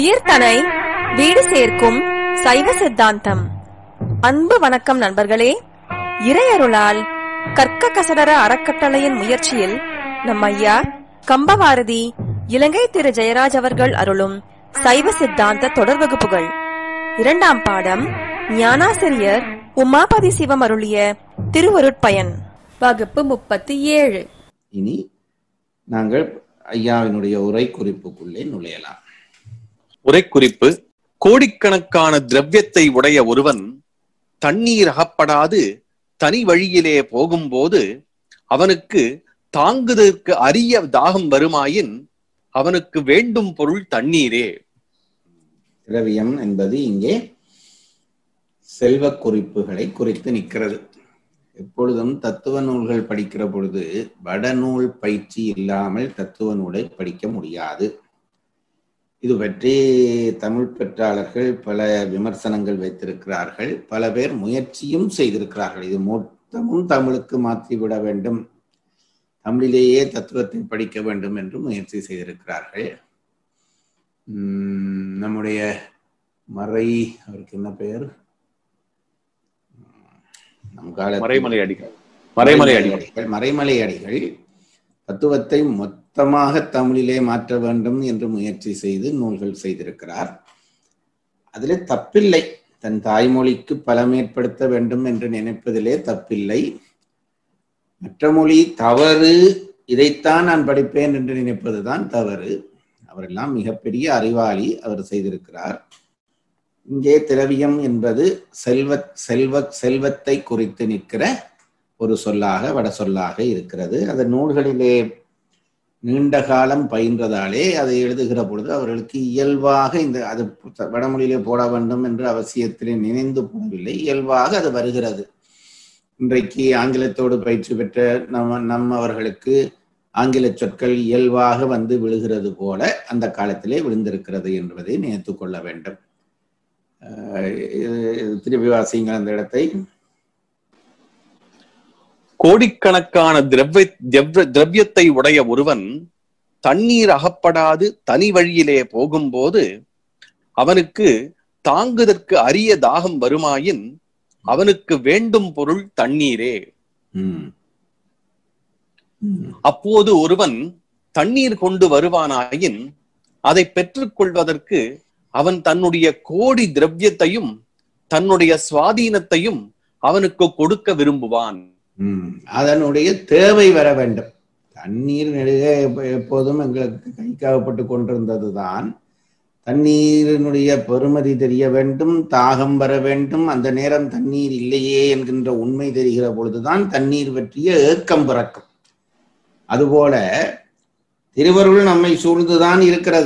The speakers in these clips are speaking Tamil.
உயிர்தனை வீடு சேர்க்கும் சைவ சித்தாந்தம் அன்பு வணக்கம் நண்பர்களே இறையருளால் கற்க கசடர அறக்கட்டளையின் முயற்சியில் நம் ஐயா கம்பவாரதி இலங்கை திரு ஜெயராஜ் அவர்கள் அருளும் சைவ சித்தாந்த தொடர் வகுப்புகள் இரண்டாம் பாடம் ஞானாசிரியர் உமாபதி சிவம் அருளிய திருவருட்பயன் வகுப்பு முப்பத்தி ஏழு இனி நாங்கள் ஐயாவினுடைய உரை குறிப்புக்குள்ளே நுழையலாம் உரைக்குறிப்பு கோடிக்கணக்கான திரவியத்தை உடைய ஒருவன் தண்ணீர் அகப்படாது தனி வழியிலே போகும்போது அவனுக்கு தாங்குதற்கு அரிய தாகம் வருமாயின் அவனுக்கு வேண்டும் பொருள் தண்ணீரே திரவியம் என்பது இங்கே செல்வ குறிப்புகளை குறித்து நிற்கிறது எப்பொழுதும் தத்துவ நூல்கள் படிக்கிற பொழுது வடநூல் பயிற்சி இல்லாமல் தத்துவ நூலை படிக்க முடியாது இது பற்றி தமிழ் பெற்றாளர்கள் பல விமர்சனங்கள் வைத்திருக்கிறார்கள் பல பேர் முயற்சியும் செய்திருக்கிறார்கள் இது மொத்தமும் தமிழுக்கு மாற்றிவிட வேண்டும் தமிழிலேயே தத்துவத்தை படிக்க வேண்டும் என்று முயற்சி செய்திருக்கிறார்கள் உம், நம்முடைய மறை அவருக்கு என்ன பெயர் நம் காலத்தில் மறைமலை அடிகள் மறைமலை அடிகள் மறைமலை அடிகள் தத்துவத்தை மொத்தமாக தமிழிலே மாற்ற வேண்டும் என்று முயற்சி செய்து நூல்கள் செய்திருக்கிறார் அதிலே தப்பில்லை தன் தாய்மொழிக்கு பலமேற்படுத்த வேண்டும் என்று நினைப்பதிலே தப்பில்லை மற்ற மொழி தவறு இதைத்தான் நான் படிப்பேன் என்று நினைப்பதுதான் தவறு அவரெல்லாம் மிகப்பெரிய அறிவாளி அவர் செய்திருக்கிறார் இங்கே திரவியம் என்பது செல்வ செல்வ செல்வத்தை குறித்து நிற்கிற ஒரு சொல்லாக வட சொல்லாக இருக்கிறது அது நூல்களிலே நீண்ட காலம் பயின்றதாலே அதை எழுதுகிற பொழுது அவர்களுக்கு இயல்பாக இந்த அது வடமொழியிலே போட வேண்டும் என்று அவசியத்திலே நினைந்து போடவில்லை இயல்பாக அது வருகிறது இன்றைக்கு ஆங்கிலத்தோடு பயிற்சி பெற்ற நம்ம நம்மவர்களுக்கு ஆங்கில சொற்கள் இயல்பாக வந்து விழுகிறது போல அந்த காலத்திலே விழுந்திருக்கிறது என்பதை நினைத்துக் கொள்ள வேண்டும் அஹ் இது- திருப்பி வாசிங்கள் அந்த இடத்தை கோடிக்கணக்கான திரவிய திரவ- திரவியத்தை உடைய ஒருவன் தண்ணீர் அகப்படாது தனி வழியிலே போகும்போது அவனுக்கு தாங்குதற்கு அரிய தாகம் வருமாயின் அவனுக்கு வேண்டும் பொருள் தண்ணீரே ம். ம். அப்போது ஒருவன் தண்ணீர் கொண்டு வருவானாயின் அதை பெற்றுக் கொள்வதற்கு அவன் தன்னுடைய கோடி திரவியத்தையும் தன்னுடைய சுவாதீனத்தையும் அவனுக்கு கொடுக்க விரும்புவான் ம். அதனுடைய தேவை வர வேண்டும் தண்ணீர் நெடுக எப்ப- எப்போதும் எங்களுக்கு கைக்காகப்பட்டு கொண்டிருந்ததுதான் தண்ணீரினுடைய பெருமதி தெரிய வேண்டும் தாகம் வர வேண்டும் அந்த நேரம் தண்ணீர் இல்லையே என்கின்ற உண்மை தெரிகிற பொழுதுதான் தண்ணீர் பற்றிய ஏக்கம் பிறக்கும் அதுபோல திருவருள் நம்மை சூழ்ந்துதான் இருக்கிறது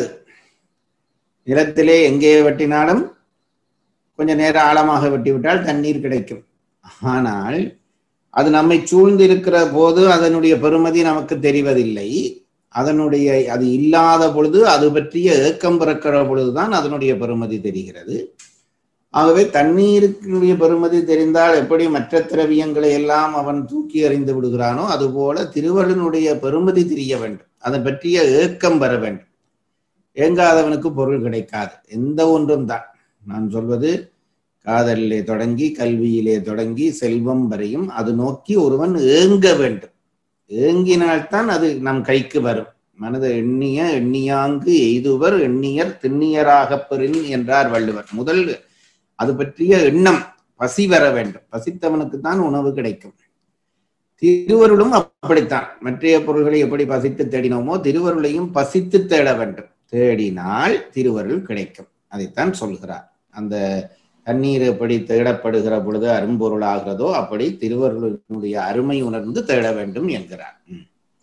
நிலத்திலே எங்கே வெட்டினாலும் கொஞ்ச நேரம் ஆழமாக வெட்டிவிட்டால் தண்ணீர் கிடைக்கும் ஆனால் அது நம்மை சூழ்ந்து இருக்கிற போது அதனுடைய பெருமதி நமக்கு தெரிவதில்லை அதனுடைய அது இல்லாத பொழுது அது பற்றிய ஏக்கம் பிறக்கிற பொழுதுதான் அதனுடைய பெருமதி தெரிகிறது ஆகவே தண்ணீருக்குடைய பெருமதி தெரிந்தால் எப்படி மற்ற திரவியங்களை எல்லாம் அவன் தூக்கி எறிந்து விடுகிறானோ அதுபோல திருவள்ளுனுடைய பெருமதி தெரிய வேண்டும் அதை பற்றிய ஏக்கம் வர வேண்டும் ஏங்காதவனுக்கு பொருள் கிடைக்காது எந்த ஒன்றும் தான் நான் சொல்வது காதலிலே தொடங்கி கல்வியிலே தொடங்கி செல்வம் வரையும் அது நோக்கி ஒருவன் ஏங்க வேண்டும் ஏங்கினால்தான் அது நம் கைக்கு வரும் மனத எண்ணிய எண்ணியாங்கு எய்துவர் எண்ணியர் திண்ணியராகப் பெறின் என்றார் வள்ளுவர் முதல் அது பற்றிய எண்ணம் பசி வர வேண்டும் பசித்தவனுக்கு தான் உணவு கிடைக்கும் திருவருளும் அப்படித்தான் மற்றைய பொருள்களை எப்படி பசித்து தேடினோமோ திருவருளையும் பசித்து தேட வேண்டும் தேடினால் திருவருள் கிடைக்கும் அதைத்தான் சொல்கிறார் அந்த தண்ணீர் எப்படி தேடப்படுகிற பொழுது அரும்பொருளாகிறதோ அப்படி திருவருளினுடைய அருமை உணர்ந்து தேட வேண்டும் என்கிறார் ம்.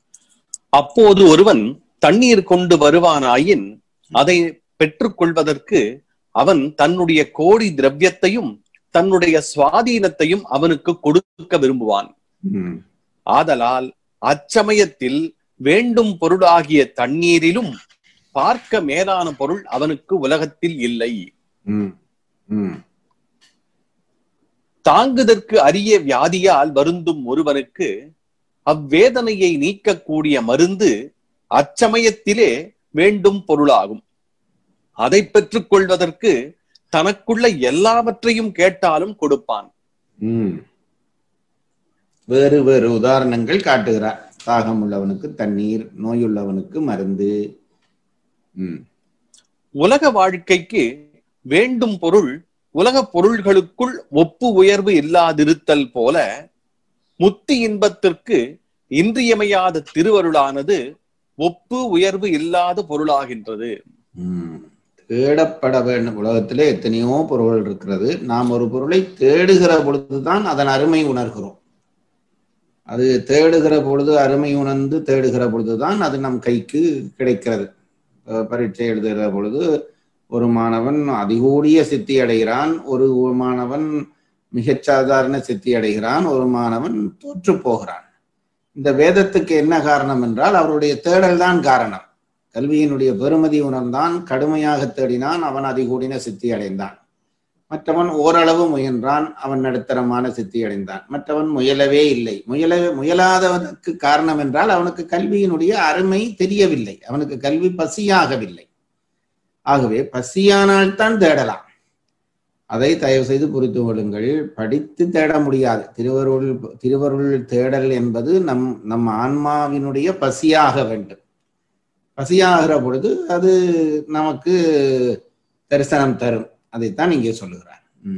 அப்போது ஒருவன் தண்ணீர் கொண்டு வருவானாயின் அதை பெற்றுக் கொள்வதற்கு அவன் தன்னுடைய கோடி திரவியத்தையும் தன்னுடைய சுவாதீனத்தையும் அவனுக்கு கொடுக்க விரும்புவான் ம். ஆதலால் அச்சமயத்தில் வேண்டும் பொருளாகிய தண்ணீரிலும் பார்க்க மேலான பொருள் அவனுக்கு உலகத்தில் இல்லை ம். ம். தாங்குதற்கு அரிய வியாதியால் வருந்தும் ஒருவனுக்கு அவ்வேதனையை நீக்கக்கூடிய மருந்து அச்சமயத்திலே வேண்டும் பொருளாகும் அதை பெற்றுக் கொள்வதற்கு தனக்குள்ள எல்லாவற்றையும் கேட்டாலும் கொடுப்பான் ம். வேறு வேறு உதாரணங்கள் காட்டுகிறார் தாகம் உள்ளவனுக்கு தண்ணீர் நோயுள்ளவனுக்கு மருந்து ம். உலக வாழ்க்கைக்கு வேண்டும் பொருள் உலக பொருள்களுக்குள் ஒப்பு உயர்வு இல்லாதிருத்தல் போல முத்தி இன்பத்திற்கு இன்றியமையாத திருவருளானது ஒப்பு உயர்வு இல்லாத பொருளாகின்றது ம். தேடப்பட வேண்டும் உலகத்திலே எத்தனையோ பொருள்கள் இருக்கிறது நாம் ஒரு பொருளை தேடுகிற பொழுதுதான் அதன் அருமை உணர்கிறோம் அது தேடுகிற பொழுது அருமை உணர்ந்து தேடுகிற பொழுதுதான் அது நம் கைக்கு கிடைக்கிறது அஹ் பரீட்சை எழுதுகிற பொழுது ஒரு மாணவன் அதிகூடிய சித்தி அடைகிறான் ஒரு மாணவன் மிகச் சாதாரண சித்தி அடைகிறான் ஒரு மாணவன் தோற்று போகிறான் இந்த வேதத்துக்கு என்ன காரணம் என்றால் அவருடைய தேடல் தான் காரணம் கல்வியினுடைய பெருமதி உணர்ந்தான் கடுமையாக தேடினான் அவன் அதிகூடின சித்தி அடைந்தான் மற்றவன் ஓரளவு முயன்றான் அவன் நடுத்தரமான சித்தி அடைந்தான் மற்றவன் முயலவே இல்லை முயல முயலாதவனுக்கு காரணம் என்றால் அவனுக்கு கல்வியினுடைய அருமை தெரியவில்லை அவனுக்கு கல்வி பசியாகவில்லை ஆகவே பசியானால்தான் தேடலாம் அதை தயவு செய்து புரிந்து கொள்ளுங்கள் படித்து தேட முடியாது திருவருள் திருவருள் தேடல் என்பது நம் நம் ஆன்மாவினுடைய பசியாக வேண்டும் பசியாகிற பொழுது அது நமக்கு தரிசனம் தரும் அதைத்தான் இங்கே சொல்லுகிறார் ம்.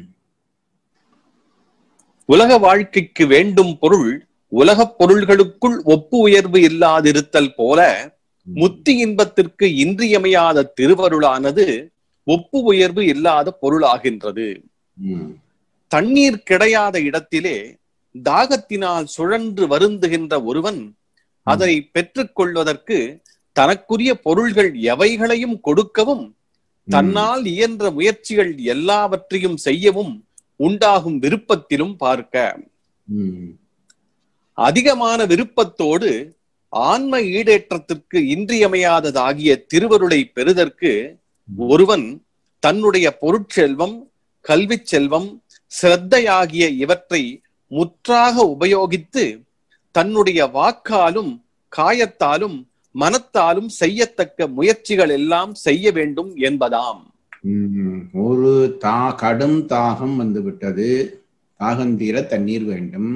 உலக வாழ்க்கைக்கு வேண்டும் பொருள் உலகப் பொருள்களுக்குள் ஒப்பு உயர்வு இல்லாதிருத்தல் போல முத்தி இன்பத்திற்கு இன்றியமையாத திருவருளானது ஒப்பு உயர்வு இல்லாத பொருளாகின்றது ம். தண்ணீர் கிடையாத இடத்திலே தாகத்தினால் சுழன்று வருந்துகின்ற ஒருவன் அதை பெற்றுக் கொள்வதற்கு தனக்குரிய பொருள்கள் எவைகளையும் கொடுக்கவும் தன்னால் இயன்ற முயற்சிகள் எல்லாவற்றையும் செய்யவும் உண்டாகும் விருப்பத்திலும் பார்க்க ம். அதிகமான விருப்பத்தோடு ஆன்ம ஈடேற்றத்திற்கு இன்றியமையாததாகிய திருவருளை பெறுதற்கு ஒருவன் தன்னுடைய பொருட்செல்வம் கல்விச் செல்வம் சிரத்தையாகிய இவற்றை முற்றாக உபயோகித்து தன்னுடைய வாக்காலும் காயத்தாலும் மனத்தாலும் செய்யத்தக்க முயற்சிகள் எல்லாம் செய்ய வேண்டும் என்பதாம் ம். ஒரு தா கடும் தாகம் வந்து விட்டது தாகம் தீர தண்ணீர் வேண்டும்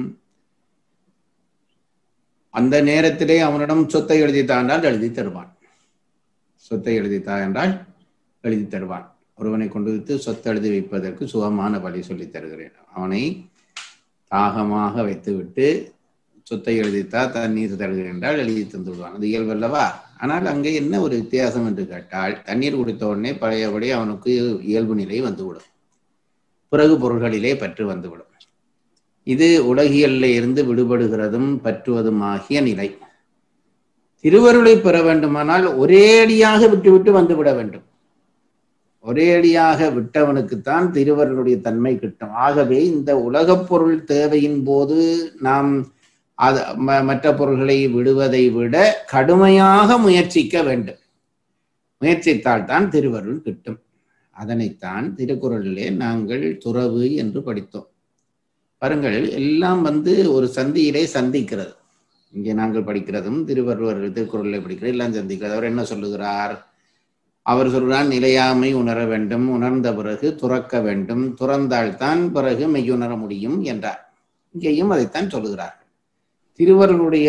அந்த நேரத்திலே அவனிடம் சொத்தை எழுதித்தா என்றால் எழுதி தருவான் சொத்தை எழுதித்தா என்றால் எழுதி தருவான் ஒருவனை கொண்டு வைத்து சொத்து எழுதி வைப்பதற்கு சுகமான வழி சொல்லித் தருகிறேன் அவனை தாகமாக வைத்துவிட்டு சொத்தை எழுதித்தா தண்ணீர் தருகிறேன் என்றால் எழுதி தந்து விடுவான் அது இயல்பல்லவா ஆனால் அங்கே என்ன ஒரு வித்தியாசம் என்று கேட்டால் தண்ணீர் குடித்த உடனே பழையபடி அவனுக்கு இயல்பு நிலை வந்துவிடும் பிறகு பொருள்களிலே பற்று வந்துவிடும் இது உலகியல்ல இருந்து விடுபடுகிறதும் பற்றுவதுமாகிய நிலை திருவருளை பெற வேண்டுமானால் ஒரேடியாக விட்டுவிட்டு வந்துவிட வேண்டும் ஒரேடியாக விட்டவனுக்குத்தான் திருவருளுடைய தன்மை கிட்டும் ஆகவே இந்த உலகப் பொருள் தேவையின் போது நாம் அது ம- மற்ற பொருள்களை விடுவதை விட கடுமையாக முயற்சிக்க வேண்டும் முயற்சித்தால் தான் திருவருள் கிட்டும் அதனைத்தான் திருக்குறளிலே நாங்கள் துறவு என்று படித்தோம் பாருங்கள் எல்லாம் வந்து ஒரு சந்தியிலே சந்திக்கிறது இங்கே நாங்கள் படிக்கிறதும் திருவள்ளுவர் திருக்குறளை படிக்கிறது எல்லாம் சந்திக்கிறது அவர் என்ன சொல்லுகிறார் அவர் சொல்றார் நிலையாமை உணர வேண்டும் உணர்ந்த பிறகு துறக்க வேண்டும் துறந்தால்தான் பிறகு மெய்யுணர முடியும் என்றார் இங்கேயும் அதைத்தான் சொல்லுகிறார் திருவருளுடைய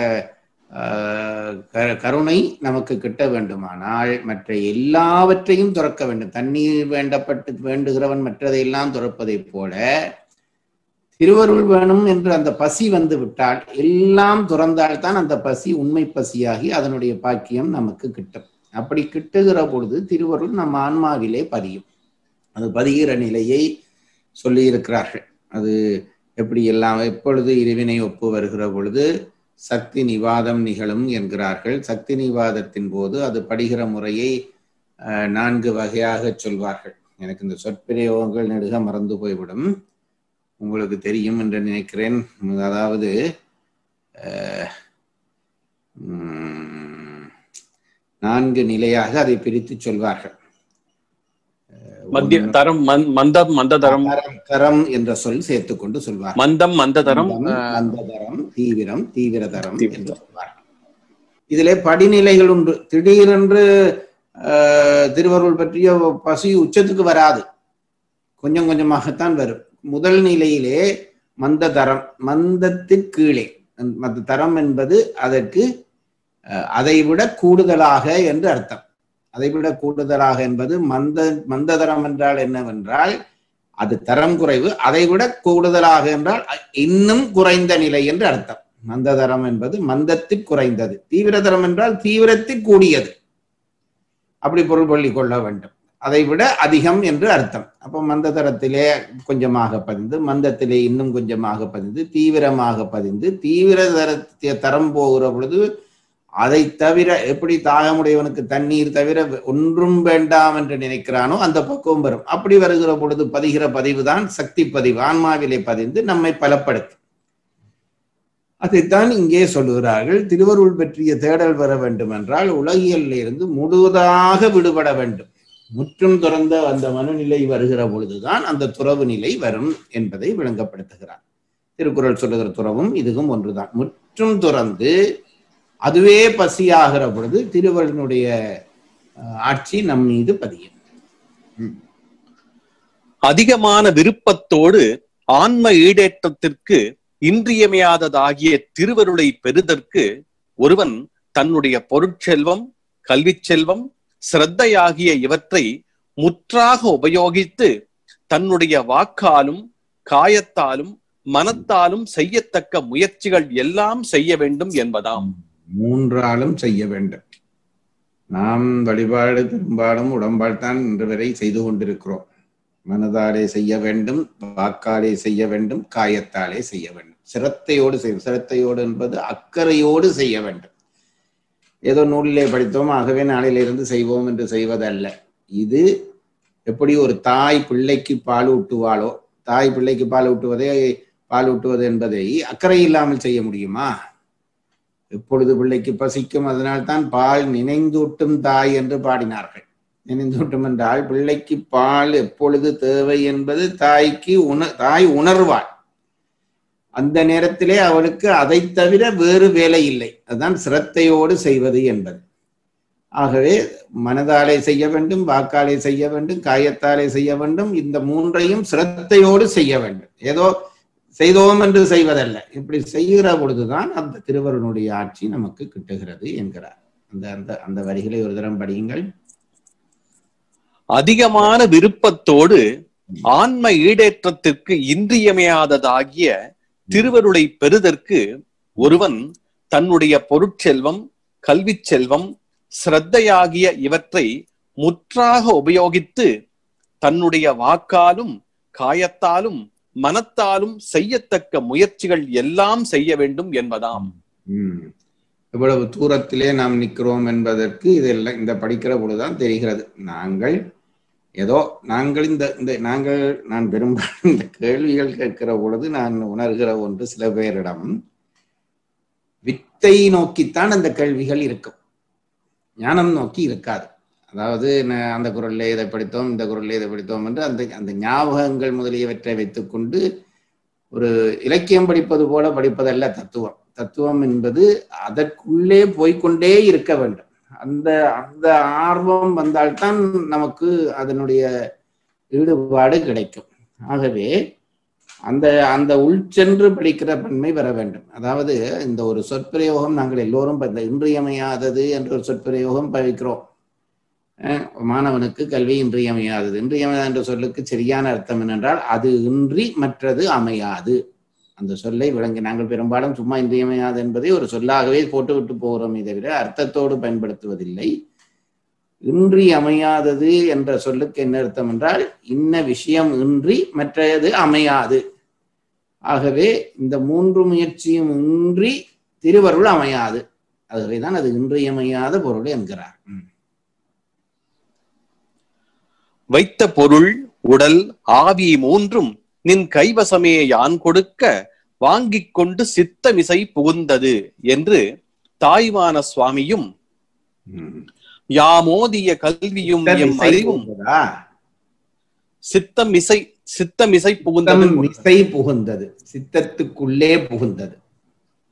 ஆஹ், க- கருணை நமக்கு கிட்ட வேண்டுமானால் மற்ற எல்லாவற்றையும் துறக்க வேண்டும் தண்ணீர் வேண்டப்பட்டு வேண்டுகிறவன் மற்றதையெல்லாம் துறப்பதைப் போல திருவருள் வேணும் என்று அந்த பசி வந்து விட்டால் எல்லாம் துறந்தால்தான் அந்த பசி உண்மை பசியாகி அதனுடைய பாக்கியம் நமக்கு கிட்டும் அப்படி கிட்டுகிற பொழுது திருவருள் நம் ஆன்மாவிலே பதியும் அது பதிகிற நிலையை சொல்லி இருக்கிறார்கள் அது எப்படி எல்லாம் எப்பொழுது இறைவினை ஒப்பு வருகிற பொழுது சக்தி நிவாதம் நிகழும் என்கிறார்கள் சக்தி நிவாதத்தின் போது அது படிகிற முறையை அஹ், நான்கு வகையாக சொல்வார்கள் எனக்கு இந்த சொற்பிரயோகங்கள் நெடுக மறந்து போய்விடும் உங்களுக்கு தெரியும் என்று நினைக்கிறேன் அதாவது அஹ், உம், நான்கு நிலையாக அதை பிரித்து சொல்வார்கள் மத்திய தரம் மந்- மந்தம் மந்ததரம் தரம் தரம் என்ற சொல் சேர்த்துக்கொண்டு சொல்வார்கள் மந்தம் மந்ததரம் மந்தம், மந்ததரம் தீவிரம் தீவிரதரம் தீவிரம். என்று சொல்வார்கள் இதிலே படிநிலைகள் உண்டு திடீரென்று ஆஹ், திருவருள் பற்றிய பசி உச்சத்துக்கு வராது கொஞ்சம் கொஞ்சமாகத்தான் வரும் முதல் நிலையிலே மந்த தரம் மந்தத்திற்கு கீழே மந்த தரம் என்பது அதற்கு அஹ், அதைவிட கூடுதலாக என்று அர்த்தம் அதைவிட கூடுதலாக என்பது மந்த மந்ததரம் என்றால் என்னவென்றால் அது தரம் குறைவு அதைவிட கூடுதலாக என்றால் அ- இன்னும் குறைந்த நிலை என்று அர்த்தம் மந்ததரம் என்பது மந்தத்தில் குறைந்தது தீவிரதரம் என்றால் தீவிரத்தில் கூடியது அப்படி பொருள் கொள்ளிக் கொள்ள வேண்டும் அதை விட அதிகம் என்று அர்த்தம் அப்போ மந்ததரத்திலே கொஞ்சமாக பதிந்து மந்தத்திலே இன்னும் கொஞ்சமாக பதிந்து தீவிரமாக பதிந்து தீவிர தர தரம் போகிற பொழுது அதை தவிர எப்படி தாகமுடையவனுக்கு தண்ணீர் தவிர ஒன்றும் வேண்டாம் என்று நினைக்கிறானோ அந்த பக்குவம் வரும் அப்படி வருகிற பொழுது பதிகிற பதிவு தான் சக்தி பதிவு ஆன்மாவிலே பதிந்து நம்மை பலப்படுத்தும் அதைத்தான் இங்கே சொல்லுகிறார்கள் திருவருள் பற்றிய தேடல் வர வேண்டும் என்றால் உலகியலில் இருந்து முழுவதாக விடுபட வேண்டும் முற்றும் துறந்த அந்த மனநிலை வருகிற பொழுதுதான் அந்த துறவு நிலை வரும் என்பதை விளங்கப்படுத்துகிறார் திருக்குறள் சொல்லுகிற துறவும் இதுவும் ஒன்றுதான் முற்றும் துறந்து அதுவே பசியாகிற பொழுது திருவள்ளுடைய அஹ், ஆட்சி நம் மீது பதியும் அதிகமான விருப்பத்தோடு ஆன்ம ஈடேற்றத்திற்கு இன்றியமையாததாகிய திருவருளை பெறுதற்கு ஒருவன் தன்னுடைய பொருட்செல்வம் கல்விச் செல்வம் சிரத்தையாகிய இவற்றை முற்றாக உபயோகித்து தன்னுடைய வாக்காலும் காயத்தாலும் மனத்தாலும் செய்யத்தக்க முயற்சிகள் எல்லாம் செய்ய வேண்டும் என்பதாம் மூன்றாலும் செய்ய வேண்டும் நாம் வழிபாடு திரும்பாடும் உடம்பால்தான் இன்று வரை செய்து கொண்டிருக்கிறோம் மனதாலே செய்ய வேண்டும் வாக்காலே செய்ய வேண்டும் காயத்தாலே செய்ய வேண்டும் சிரத்தையோடு செய்ய சிரத்தையோடு என்பது அக்கறையோடு செய்ய வேண்டும் ஏதோ நூலிலே படித்தோம் ஆகவே நாளிலிருந்து செய்வோம் என்று செய்வதல்ல இது எப்படி ஒரு தாய் பிள்ளைக்கு பால் ஊட்டுவாளோ தாய் பிள்ளைக்கு பால் ஊட்டுவதே பால் ஊட்டுவது என்பதை அக்கறை இல்லாமல் செய்ய முடியுமா எப்பொழுது பிள்ளைக்கு பசிக்கும் அதனால்தான் பால் நினைந்தூட்டும் தாய் என்று பாடினார்கள் நினைந்தூட்டும் என்றால் பிள்ளைக்கு பால் எப்பொழுது தேவை என்பது தாய்க்கு உண தாய் உணர்வாள் அந்த நேரத்திலே அவளுக்கு அதை தவிர வேறு வேலை இல்லை அதுதான் சிரத்தையோடு செய்வது என்பது ஆகவே மனதாலே செய்ய வேண்டும் வாக்காலே செய்ய வேண்டும் காயத்தாலே செய்ய வேண்டும் இந்த மூன்றையும் சிரத்தையோடு செய்ய வேண்டும் ஏதோ செய்தோம் என்று செய்வதல்ல இப்படி செய்கிற பொழுதுதான் அந்த திருவருளுடைய ஆட்சி நமக்கு கிட்டுகிறது என்கிறார் அந்த அந்த அந்த வரிகளை ஒரு தரம் படியுங்கள் அதிகமான விருப்பத்தோடு ஆன்ம ஈடேற்றத்திற்கு இன்றியமையாததாகிய திருவருளை பெறுதற்கு ஒருவன் தன்னுடைய பொருட்செல்வம் கல்விச் செல்வம் சிரத்தையாகிய இவற்றை முற்றாக உபயோகித்து தன்னுடைய வாக்காலும் காயத்தாலும் மனத்தாலும் செய்யத்தக்க முயற்சிகள் எல்லாம் செய்ய வேண்டும் என்பதாம் உம் எவ்வளவு தூரத்திலே நாம் நிற்கிறோம் என்பதற்கு இதெல்லாம் இந்த படிக்கிற பொழுதுதான் தெரிகிறது நாங்கள் ஏதோ நாங்கள் இந்த இந்த நாங்கள் நான் பெரும்பாலும் இந்த கேள்விகள் கேட்கிற பொழுது நான் உணர்கிற ஒன்று சில பேரிடம் வித்தை நோக்கித்தான் அந்த கேள்விகள் இருக்கும் ஞானம் நோக்கி இருக்காது அதாவது ந- அந்த குரல்ல இதை படித்தோம் இந்த குரல்ல இதை படித்தோம் என்று அந்த அந்த ஞாபகங்கள் முதலியவற்றை வைத்துக்கொண்டு ஒரு இலக்கியம் படிப்பது போல படிப்பதல்ல தத்துவம் தத்துவம் என்பது அதற்குள்ளே போய்க்கொண்டே இருக்க வேண்டும் அந்த அந்த ஆர்வம் வந்தால்தான் நமக்கு அதனுடைய ஈடுபாடு கிடைக்கும் ஆகவே அந்த அந்த உள்சென்று படிக்கிற பன்மை வர வேண்டும் அதாவது இந்த ஒரு சொற்பிரயோகம் நாங்கள் எல்லோரும் ப- இந்த இன்றியமையாதது என்ற ஒரு சொற்பிரயோகம் பவிக்கிறோம் அஹ் மாணவனுக்கு கல்வி இன்றியமையாதது இன்றியமையாத என்ற சொல்லுக்கு சரியான அர்த்தம் என்னென்றால் அது இன்றி மற்றது அமையாது அந்த சொல்லை விளங்கி நாங்கள் பெரும்பாலும் சும்மா இன்றியமையாது என்பதை ஒரு சொல்லாகவே போட்டுவிட்டு போகிறோமே தவிர அர்த்தத்தோடு பயன்படுத்துவதில்லை இன்றி அமையாதது என்ற சொல்லுக்கு என்ன அர்த்தம் என்றால் இன்ன விஷயம் இன்றி மற்றது அமையாது ஆகவே இந்த மூன்று முயற்சியும் இன்றி திருவருள் அமையாது ஆகவேதான் அது இன்றியமையாத பொருள் என்கிறார் ம். வைத்த பொருள் உடல் ஆவி மூன்றும் நின் கைவசமே யான் கொடுக்க வாங்கிக் கொண்டு சித்தமிசை புகுந்தது என்று தாய்மான சுவாமியும் ம். யாமோதிய கல்வியும் எம் சித்தமிசை அறிவும் புகுந்ததா? சித்தமிசை சித்தமிசை புகுந்தது சித்தம் மிசை புகுந்தது சித்தத்துக்குள்ளே புகுந்தது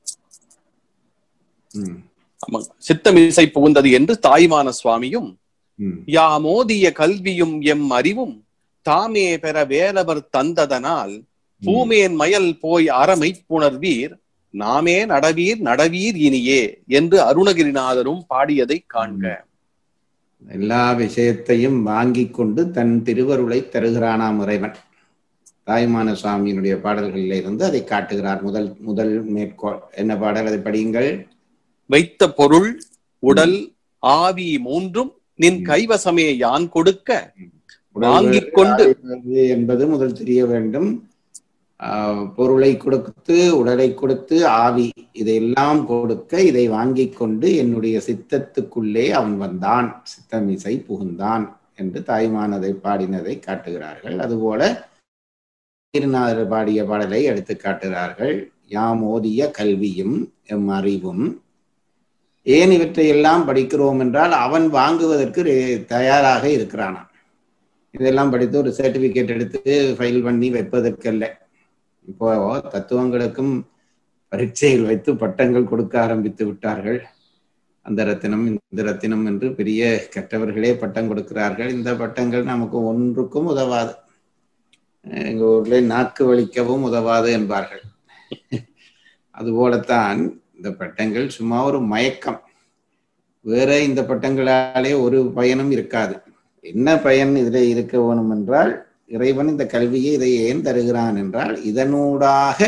ம். ஆமாங்க. சித்தமிசை புகுந்தது என்று தாய்மான சுவாமியும் ம். யாமோதிய கல்வியும் எம் அறிவும் தாமே பெற வேலவர் தந்ததனால் பூமேன் மயல் போய் அறமை புணர்வீர் நாமே நடவீர் நடவீர் இனியே என்று அருணகிரிநாதரும் பாடியதை காண்க எல்லா விஷயத்தையும் வாங்கி கொண்டு தன் திருவருளை தருகிறானாம் இறைவன் தாய்மான சுவாமியினுடைய பாடல்களில் இருந்து அதை காட்டுகிறார் முதல் முதல் மேற்கோள் என்ன பாடல் அதை படியுங்கள் வைத்த பொருள் உடல் ஆவி மூன்றும் நின் கைவசமே யான் கொடுக்க வாங்கிக் கொண்டு உடல் என்பது முதல் தெரிய வேண்டும் ஆஹ், பொருளை கொடுத்து உடலை கொடுத்து ஆவி இதையெல்லாம் கொடுக்க இதை வாங்கிக் கொண்டு என்னுடைய சித்தத்துக்குள்ளே அவன் வந்தான் சித்தமிசை புகுந்தான் என்று தாய்மானதை பாடினதை காட்டுகிறார்கள் அதுபோல திருநாதர் பாடிய பாடலை எடுத்து காட்டுகிறார்கள் யாம் ஓதிய கல்வியும் எம் அறிவும் ஏன் இவற்றையெல்லாம் படிக்கிறோம் என்றால் அவன் வாங்குவதற்கு ரெ- தயாராக இருக்கிறானாம் இதெல்லாம் படித்து ஒரு சர்டிபிகேட் எடுத்து ஃபைல் பண்ணி வைப்பதற்கல்ல இப்போ தத்துவங்களுக்கும் பரீட்சையில் வைத்து பட்டங்கள் கொடுக்க ஆரம்பித்து விட்டார்கள் அந்த ரத்தினம் இந்த ரத்தினம் என்று பெரிய கற்றவர்களே பட்டம் கொடுக்கிறார்கள் இந்த பட்டங்கள் நமக்கு ஒன்றுக்கும் உதவாது எங்க ஊர்ல நாக்கு வலிக்கவும் உதவாது என்பார்கள் அதுபோலத்தான் இந்த பட்டங்கள் சும்மா ஒரு மயக்கம் வேற இந்த பட்டங்களாலே ஒரு பயனும் இருக்காது என்ன பயன் இதில் இருக்க வேணும் என்றால் இறைவன் இந்த கல்வியை இதை ஏன் தருகிறான் என்றால் இதனூடாக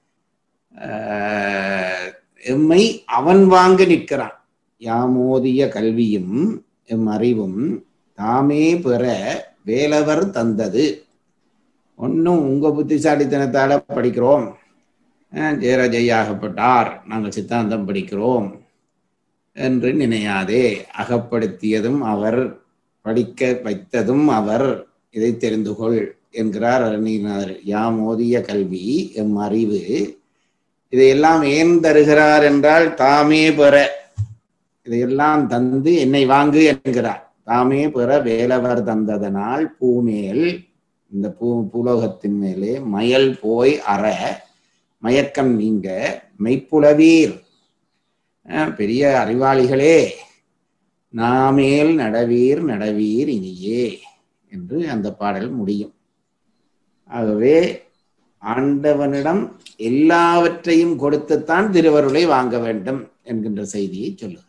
ஆஹ், எம்மை அவன் வாங்க நிற்கிறான் யாமோதிய கல்வியும் எம் அறிவும் தாமே பெற வேலவர் தந்தது ஒன்றும் உங்க புத்திசாலித்தனத்தால படிக்கிறோம் அஹ், ஜெயராஜையாகப்பட்டார் நாங்கள் சித்தாந்தம் படிக்கிறோம் என்று நினையாதே அகப்படுத்தியதும் அவர் படிக்க வைத்ததும் அவர் இதை தெரிந்து கொள் என்கிறார் அருணீநாதர் யாம் ஓதிய கல்வி எம் அறிவு இதையெல்லாம் ஏன் தருகிறார் என்றால் தாமே பெற இதையெல்லாம் தந்து என்னை வாங்கு என்கிறார் தாமே பெற வேலவர் தந்ததனால் பூமேல் இந்த பூ பூலோகத்தின் மேலே மயல் போய் அற மயக்கம் நீங்க மெய்ப்புலவீர் அஹ், பெரிய அறிவாளிகளே நாமேல் நடவீர் நடவீர் இனியே என்று அந்த பாடல் முடியும் ஆகவே ஆண்டவனிடம் எல்லாவற்றையும் கொடுத்துத்தான் திருவருளை வாங்க வேண்டும் என்கின்ற செய்தியை சொல்லுகிறார்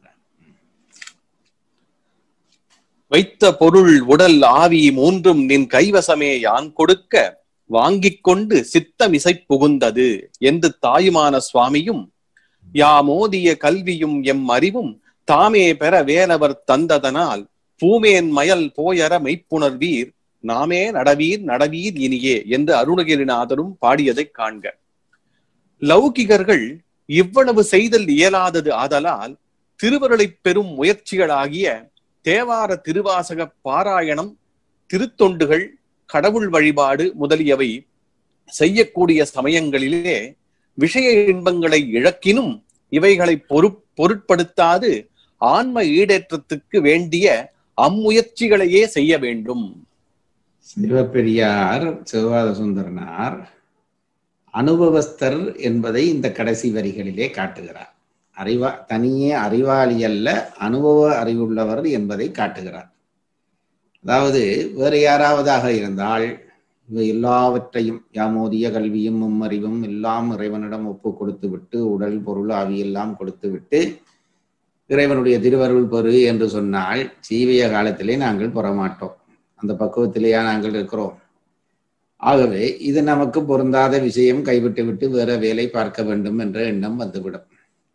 வைத்த பொருள் உடல் ஆவி மூன்றும் நின் கைவசமே யான் கொடுக்க வாங்கிக் கொண்டு சித்தமிசை புகுந்தது என்று தாயுமான சுவாமியும் யாமோதிய கல்வியும் எம் அறிவும் தாமே பெற வேலவர் தந்ததனால் பூமேன் மயல் போயற மெய்ப்புணர்வீர் நாமே நடவீர் நடவீர் இனியே என்று அருணகிரிநாதரும் பாடியதைக் காண்க லௌகிகர்கள் இவ்வளவு செய்தல் இயலாதது ஆதலால் திருவருளைப் பெறும் முயற்சிகளாகிய தேவார திருவாசக பாராயணம் திருத்தொண்டுகள் கடவுள் வழிபாடு முதலியவை செய்யக்கூடிய சமயங்களிலே விஷய இன்பங்களை இழக்கினும் இவைகளை பொரு பொருட்படுத்தாது ஆன்ம ஈடேற்றத்துக்கு வேண்டிய அம்முயற்சிகளையே செய்ய வேண்டும் சிவபெரியார் சிவபாத சுந்தரனார் அனுபவஸ்தர் என்பதை இந்த கடைசி வரிகளிலே காட்டுகிறார் அறிவா தனியே அறிவாளி அல்ல அனுபவ அறிவுள்ளவர் என்பதை காட்டுகிறார் அதாவது வேறு யாராவதாக இருந்தால் இவை எல்லாவற்றையும் யாமோதிய கல்வியும் மும்மறிவும் எல்லாம் இறைவனிடம் ஒப்பு கொடுத்து விட்டு உடல் பொருள் ஆவியெல்லாம் கொடுத்து விட்டு இறைவனுடைய திருவருள் பெறு என்று சொன்னால் சீவிய காலத்திலே நாங்கள் பெறமாட்டோம் அந்த பக்குவத்திலேயா நாங்கள் இருக்கிறோம் ஆகவே இது நமக்கு பொருந்தாத விஷயம் கைவிட்டு விட்டு வேற வேலை பார்க்க வேண்டும் என்ற எண்ணம் வந்துவிடும்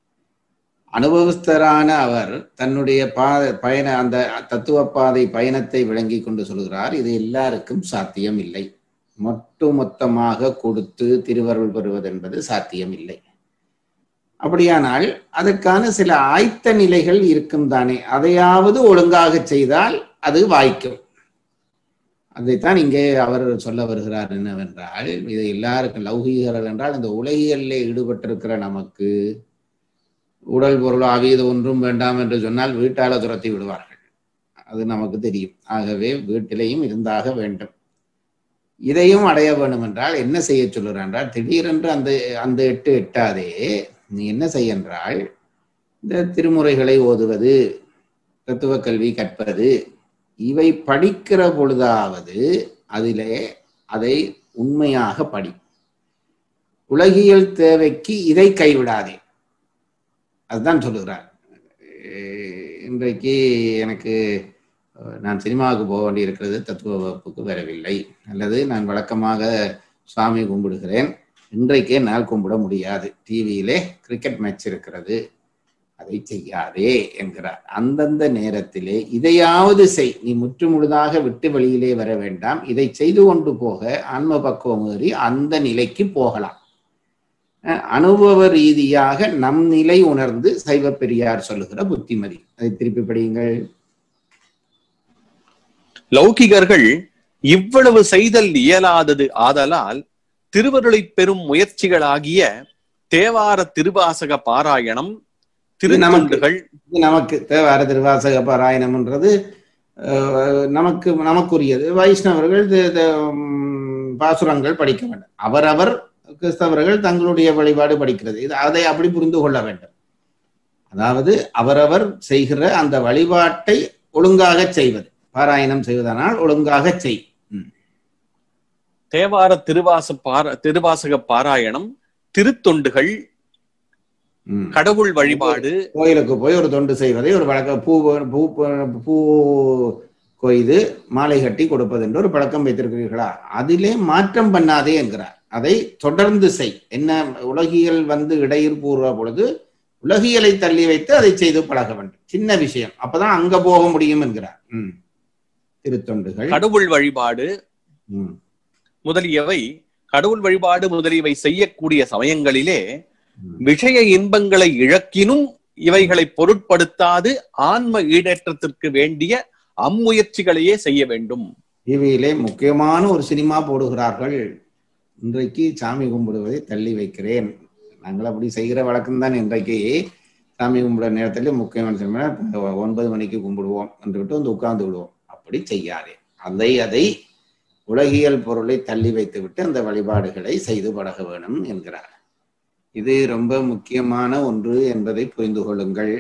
அனுபவஸ்தரான அவர் தன்னுடைய பாத பயண அந்த தத்துவ பாதை பயணத்தை விளங்கி கொண்டு சொல்கிறார் இது எல்லாருக்கும் சாத்தியம் இல்லை மொட்டு மொத்தமாக கொடுத்து திருவருள் பெறுவது என்பது சாத்தியம் இல்லை அப்படியானால் அதற்கான சில ஆய்த்த நிலைகள் இருக்கும் தானே அதையாவது ஒழுங்காக செய்தால் அது வாய்க்கும் அதைத்தான் இங்கே அவர் சொல்ல வருகிறார் என்னவென்றால் இது எல்லாருக்கும் லௌகீகர்கள் என்றால் இந்த உலகியலில் ஈடுபட்டிருக்கிற நமக்கு உடல் பொருள் ஆவியது ஒன்றும் வேண்டாம் என்று சொன்னால் வீட்டால துரத்தி விடுவார்கள் அது நமக்கு தெரியும் ஆகவே வீட்டிலையும் இருந்தாக வேண்டும் இதையும் அடைய வேண்டும் என்றால் என்ன செய்ய சொல்லுறார் என்றால் திடீரென்று அந்த அந்த எட்டு எட்டாதே நீ என்ன செய்ய என்றால் இந்த திருமுறைகளை ஓதுவது தத்துவ கல்வி கற்பது இவை படிக்கிற பொழுதாவது அதிலே அதை உண்மையாக படி உலகியல் தேவைக்கு இதை கைவிடாதே அதுதான் சொல்லுகிறார் அஹ் இன்றைக்கு எனக்கு அஹ், நான் சினிமாவுக்கு போக வேண்டியிருக்கிறது தத்துவ வகுப்புக்கு வரவில்லை அல்லது நான் வழக்கமாக சுவாமி கும்பிடுகிறேன் இன்றைக்கே என்னால் கும்பிட முடியாது டிவியிலே கிரிக்கெட் மேட்ச் இருக்கிறது அதை செய்யாதே என்கிறார் அந்தந்த நேரத்திலே இதையாவது செய் நீ முற்று முழுதாக விட்டு வெளியிலே வர வேண்டாம் இதை செய்து கொண்டு போக ஆன்ம பக்குவம் ஏறி அந்த நிலைக்கு போகலாம் அஹ் அனுபவ ரீதியாக நம் நிலை உணர்ந்து சைவ பெரியார் சொல்லுகிற புத்திமதி அதை திருப்பி படியுங்கள் லௌகிகர்கள் இவ்வளவு செய்தல் இயலாதது ஆதலால் திருவருளை பெறும் முயற்சிகளாகிய தேவார திருவாசக பாராயணம் திருநமண்டுகள் இது நமக்கு தேவார திருவாசக பாராயணம்ன்றது அஹ், நமக்கு நமக்குரியது வைஷ்ணவர்கள் தி- தி- உம், பாசுரங்கள் படிக்க வேண்டும் அவரவர் கிறிஸ்தவர்கள் தங்களுடைய வழிபாடு படிக்கிறது இது அதை அப்படி புரிந்து கொள்ள வேண்டும் அதாவது அவரவர் செய்கிற அந்த வழிபாட்டை ஒழுங்காக செய்வது பாராயணம் செய்வதனால் ஒழுங்காக செய் தேவார திருவாச பார திருவாசக பாராயணம் திருத்தொண்டுகள் ம். கடவுள் வழிபாடு கோயிலுக்கு போய் ஒரு தொண்டு செய்வதை ஒரு வழக்கம் பூ பூ பூ கொய்து மாலை கட்டி கொடுப்பது என்று ஒரு பழக்கம் வைத்திருக்கிறீர்களா அதிலே மாற்றம் பண்ணாதே என்கிறார் அதை தொடர்ந்து செய் என்ன உலகியல் வந்து இடையில் கூறுற பொழுது உலகியலை தள்ளி வைத்து அதை செய்து பழக வேண்டும் சின்ன விஷயம் அப்பதான் அங்க போக முடியும் என்கிறார் ம். திருத்தொண்டுகள் கடவுள் வழிபாடு ம். முதலியவை கடவுள் வழிபாடு முதலியவை செய்யக்கூடிய சமயங்களிலே ம். விஷய இன்பங்களை இழக்கினும் இவைகளை பொருட்படுத்தாது ஆன்ம ஈடேற்றத்திற்கு வேண்டிய அம்முயற்சிகளையே செய்ய வேண்டும் டிவியிலே முக்கியமான ஒரு சினிமா போடுகிறார்கள் இன்றைக்கு சாமி கும்பிடுவதை தள்ளி வைக்கிறேன் நாங்கள் அப்படி செய்கிற வழக்கம் தான் இன்றைக்கு சாமி கும்பிட நேரத்தில் முக்கியமான சினிமா ஒன்பது மணிக்கு கும்பிடுவோம் என்று விட்டு வந்து உட்கார்ந்து விடுவோம் அப்படி செய்யாதே அதை அதை உலகியல் பொருளை தள்ளி வைத்து விட்டு அந்த வழிபாடுகளை செய்து பழக வேணும் என்கிறார் இது ரொம்ப முக்கியமான ஒன்று என்பதை புரிந்து கொள்ளுங்கள்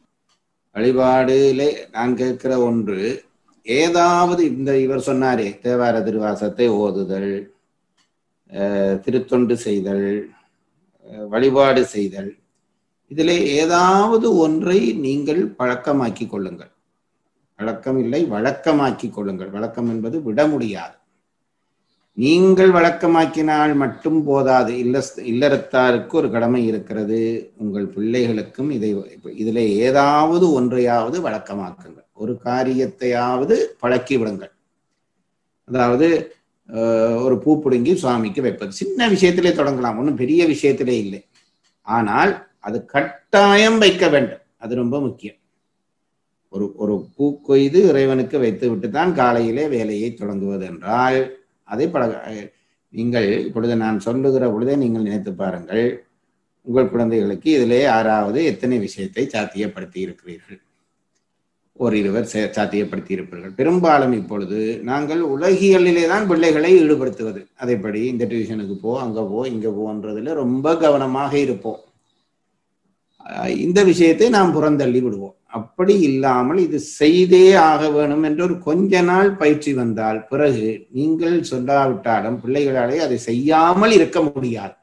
வழிபாடுலே நான் கேட்கிற ஒன்று ஏதாவது இந்த இவர் சொன்னாரே தேவார திருவாசத்தை ஓதுதல் அஹ், திருத்தொண்டு செய்தல் அஹ், வழிபாடு செய்தல் இதிலே ஏதாவது ஒன்றை நீங்கள் பழக்கமாக்கி கொள்ளுங்கள் பழக்கம் இல்லை வழக்கமாக்கி கொள்ளுங்கள் வழக்கம் என்பது விட முடியாது நீங்கள் வழக்கமாக்கினால் மட்டும் போதாது இல்ல இல்லறத்தாருக்கு ஒரு கடமை இருக்கிறது உங்கள் பிள்ளைகளுக்கும் இதை இதில் ஏதாவது ஒன்றையாவது வழக்கமாக்குங்கள் ஒரு காரியத்தையாவது பழக்கி விடுங்கள் அதாவது அஹ், ஒரு பூ பிடுங்கி சுவாமிக்கு வைப்பது சின்ன விஷயத்திலே தொடங்கலாம் ஒன்றும் பெரிய விஷயத்திலே இல்லை ஆனால் அது கட்டாயம் வைக்க வேண்டும் அது ரொம்ப முக்கியம் ஒரு ஒரு பூ கொய்து இறைவனுக்கு வைத்து விட்டு தான் காலையிலே வேலையை தொடங்குவது என்றால் அதை பழக நீங்கள் இப்பொழுது நான் சொல்லுகிற பொழுதே நீங்கள் நினைத்து பாருங்கள் உங்கள் குழந்தைகளுக்கு இதிலே ஆறாவது எத்தனை விஷயத்தை சாத்தியப்படுத்தி இருக்கிறீர்கள் ஒரு இருவர் சே- சாத்தியப்படுத்தி இருப்பீர்கள் பெரும்பாலும் இப்பொழுது நாங்கள் உலகியலிலே தான் பிள்ளைகளை ஈடுபடுத்துவது அதைப்படி இந்த டியூஷனுக்கு போ அங்க போ இங்க போன்றதுல ரொம்ப கவனமாக இருப்போம் அஹ் இந்த விஷயத்தை நாம் புறந்தள்ளி விடுவோம் அப்படி இல்லாமல் இது செய்தே ஆக வேணும் என்று ஒரு கொஞ்ச நாள் பயிற்சி வந்தால் பிறகு நீங்கள் சொல்லாவிட்டாலும் பிள்ளைகளாலே அதை செய்யாமல் இருக்க முடியாது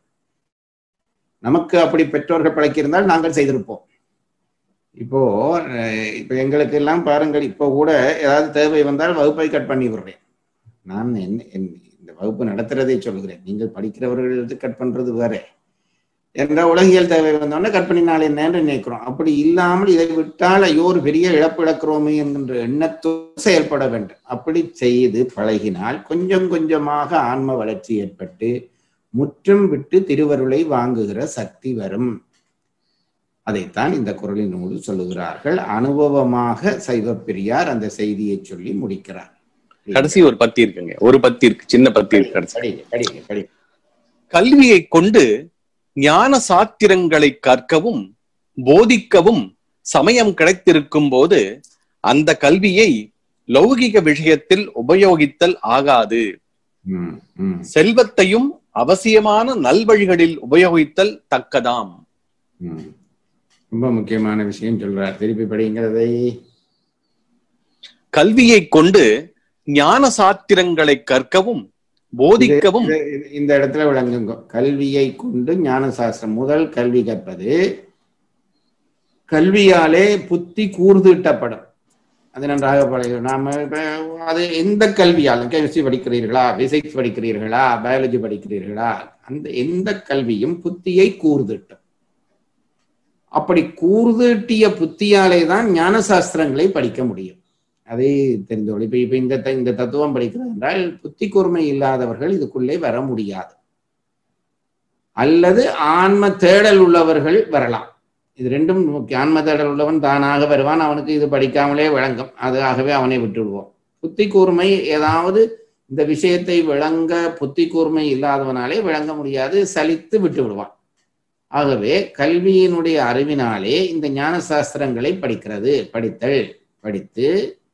நமக்கு அப்படி பெற்றோர்கள் பழக்கியிருந்தால் நாங்கள் செய்திருப்போம் இப்போ அஹ், இப்போ எங்களுக்கு எல்லாம் பாருங்கள் இப்போ கூட ஏதாவது தேவை வந்தால் வகுப்பை கட் பண்ணி விடுறேன் நான் என்ன என் இந்த வகுப்பு நடத்துறதை சொல்கிறேன் நீங்கள் படிக்கிறவர்களுக்கு கட் பண்றது வேற என்ற உலகியல் தேவை வந்தோடனே கட் பண்ணினால் என்னன்னு நினைக்கிறோம் அப்படி இல்லாமல் இதை விட்டால் ஐயோ ஒரு பெரிய இழப்பு இழக்கிறோமே என்கின்ற எண்ணத்தோடு செயல்பட வேண்டும் அப்படி செய்து பழகினால் கொஞ்சம் கொஞ்சமாக ஆன்ம வளர்ச்சி ஏற்பட்டு முற்றும் விட்டு திருவருளை வாங்குகிற சக்தி வரும் அதைத்தான் இந்த குரலினோடு சொல்லுகிறார்கள் அனுபவமாக சைவ பெரியார் அந்த செய்தியை சொல்லி முடிக்கிறார் கடைசி ஒரு பத்தி இருக்குங்க ஒரு பத்தி இருக்கு சின்ன பத்தி இருக்கு கடைசி படிங்க படிங்க படிங்க கல்வியை கொண்டு ஞான சாத்திரங்களை கற்கவும் போதிக்கவும் சமயம் கிடைத்திருக்கும் போது அந்த கல்வியை லௌகிக விஷயத்தில் உபயோகித்தல் ஆகாது ம், ம், செல்வத்தையும் அவசியமான நல்வழிகளில் உபயோகித்தல் தக்கதாம் ம். ரொம்ப முக்கியமான விஷயம் சொல்றார் திருப்பி படிங்கிறதை கல்வியை கொண்டு ஞான சாத்திரங்களை கற்கவும் போதிக்கவும் இது- இது- இந்த இடத்துல விளங்குங்க கல்வியை கொண்டு ஞான சாஸ்திரம் முதல் கல்வி கற்பது கல்வியாலே புத்தி கூர்தீட்டப்படும் அது நன்றாக பழகும் நாம இப்ப அது எந்த கல்வியாலும் கெமிஸ்ட்ரி படிக்கிறீர்களா பிசிக்ஸ் படிக்கிறீர்களா பயாலஜி படிக்கிறீர்களா அந்த எந்த கல்வியும் புத்தியை கூர்தீட்டும் அப்படி கூர்தீட்டிய புத்தியாலே தான் ஞான சாஸ்திரங்களை படிக்க முடியும் அதை தெரிந்து கொள். இப்ப இப்ப இந்த த- இந்த தத்துவம் படிக்கிறது என்றால் புத்தி கூர்மை இல்லாதவர்கள் இதுக்குள்ளே வர முடியாது அல்லது ஆன்ம தேடல் உள்ளவர்கள் வரலாம் இது ரெண்டும் முக்கியம். ஆன்ம தேடல் உள்ளவன் தானாக வருவான் அவனுக்கு இது படிக்காமலே விளங்கும் அது ஆகவே அவனை விட்டு விடுவோம் புத்தி கூர்மை ஏதாவது இந்த விஷயத்தை விளங்க புத்தி கூர்மை இல்லாதவனாலே விளங்க முடியாது சலித்து விட்டு விடுவான் ஆகவே கல்வியினுடைய அறிவினாலே இந்த ஞான சாஸ்திரங்களை படிக்கிறது படித்தல் படித்து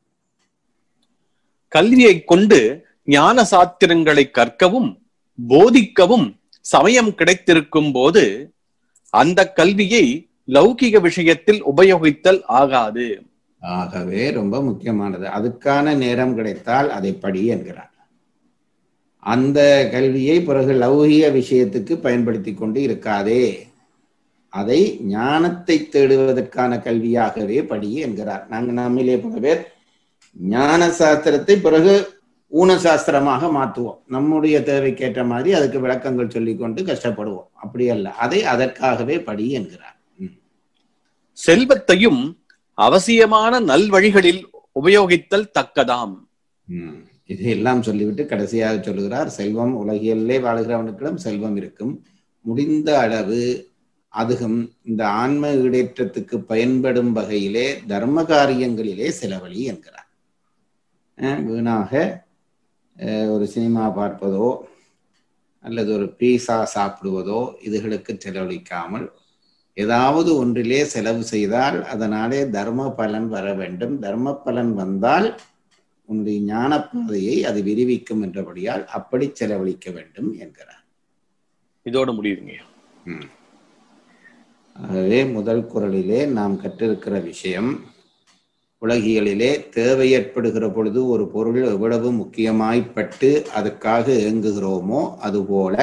கல்வியை கொண்டு ஞான சாத்திரங்களை கற்கவும் போதிக்கவும் சமயம் கிடைத்திருக்கும் போது அந்த கல்வியை லௌகிக விஷயத்தில் உபயோகித்தல் ஆகாது ஆகவே ரொம்ப முக்கியமானது அதுக்கான நேரம் கிடைத்தால் அதை படி என்கிறார் அந்த கல்வியை பிறகு லௌகிக விஷயத்துக்கு பயன்படுத்தி கொண்டு இருக்காதே அதை ஞானத்தை தேடுவதற்கான கல்வியாகவே படி என்கிறார் நாங்கள் நம்மிலே பல பேர் ஞான சாஸ்திரத்தை பிறகு ஊன சாஸ்திரமாக மாற்றுவோம் நம்முடைய தேவைக்கேற்ற மாதிரி அதுக்கு விளக்கங்கள் சொல்லிக்கொண்டு கஷ்டப்படுவோம் அப்படி அல்ல அதை அதற்காகவே படி என்கிறார் ம். செல்வத்தையும் அவசியமான நல்வழிகளில் உபயோகித்தல் தக்கதாம் ம். இதையெல்லாம் சொல்லிவிட்டு கடைசியாக சொல்லுகிறார் செல்வம் உலகியல்லே வாழ்கிறவனுக்கிடம் செல்வம் இருக்கும் முடிந்த அளவு அதுகும் இந்த ஆன்ம ஈடேற்றத்துக்கு பயன்படும் வகையிலே தர்ம காரியங்களிலே செலவழி என்கிறார் அஹ் வீணாக அஹ், ஒரு சினிமா பார்ப்பதோ அல்லது ஒரு பீஸா சாப்பிடுவதோ இதுகளுக்கு செலவழிக்காமல் ஏதாவது ஒன்றிலே செலவு செய்தால் அதனாலே தர்ம பலன் வர வேண்டும் தர்ம பலன் வந்தால் உன்னுடைய ஞான பாதையை அது விரிவிக்கும் என்றபடியால் அப்படி செலவழிக்க வேண்டும் என்கிறார் இதோட முடியுங்க ம். ஆகவே முதல் குரலிலே நாம் கற்றிருக்கிற விஷயம் உலகியலிலே தேவை ஏற்படுகிற பொழுது ஒரு பொருள் எவ்வளவு முக்கியமாய்ப்பட்டு அதுக்காக ஏங்குகிறோமோ அதுபோல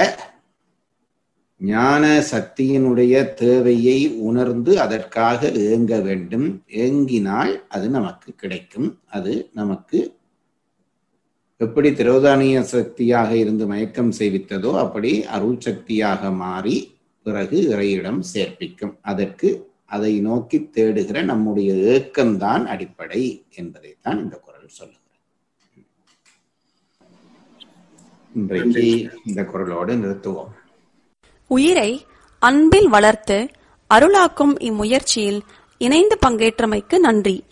ஞான சக்தியினுடைய தேவையை உணர்ந்து அதற்காக ஏங்க வேண்டும் ஏங்கினால் அது நமக்கு கிடைக்கும் அது நமக்கு எப்படி திரோதானிய சக்தியாக இருந்து மயக்கம் செய்வித்ததோ அப்படி அருள் சக்தியாக மாறி பிறகு இறையிடம் சேர்ப்பிக்கும் அதற்கு அதை நோக்கி தேடுகிற நம்முடைய ஏக்கம்தான் அடிப்படை என்பதைத்தான் இந்த குரல் சொல்லுகிறது இன்றைக்கு இந்த குரலோடு நிறுத்துவோம் உயிரை அன்பில் வளர்த்து அருளாக்கும் இம்முயற்சியில் இணைந்து பங்கேற்றமைக்கு நன்றி